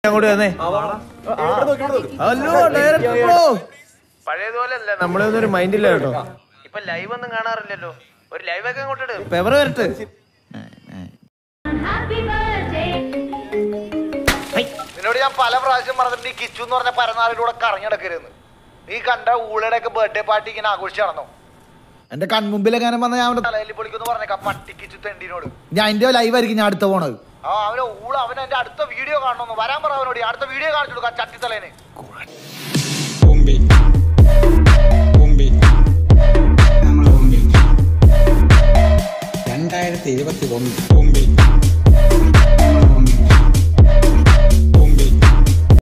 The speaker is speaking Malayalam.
അങ്ങോട്ട് വന്നേ ഹലോ ഡയറക്ടർ ബ്രോ പഴയതുപോലെ അല്ല നമ്മളെ ഒന്നും ഒരു മൈൻഡ് ഇല്ല കേട്ടോ ഇപ്പൊ ലൈവ് ഒന്നും കാണാറില്ലല്ലോ ഒരു ലൈവ് ഒക്കെ അങ്ങോട്ട് പെവർ വരട്ടെ നിന്നോട് ഞാൻ പല പ്രാവശ്യം പറഞ്ഞിട്ടുണ്ട് ഈ കിച്ചു എന്ന് പറഞ്ഞ പരനാളിലൂടെ കറങ്ങി നടക്കരുതെന്ന് നീ കണ്ട ഊളയുടെ ഒക്കെ ബർത്ത്ഡേ പാർട്ടി ഇങ്ങനെ ആഘോഷിച്ച് നടന്നു എന്റെ കൺമുമ്പിലെങ്ങനെ വന്ന ഞാൻ അവിടെ- തലയിൽ പൊളിക്കുന്നു പറഞ്ഞേക്കാം പട്ടി കിച്ചു തെണ്ടിനോട് ഞാൻ എന്റെ ലൈവായിരിക്കും ഞാൻ അടുത്ത പോണത് ആ അവനെ ഊള അവൻ എന്റെ അടുത്ത വീഡിയോ കാണണമെന്ന് വരാൻ പറ അവനോട് ഈ അടുത്ത വീഡിയോ കാണിച്ചു കൊടുക്കാം ചട്ടിത്തലേന്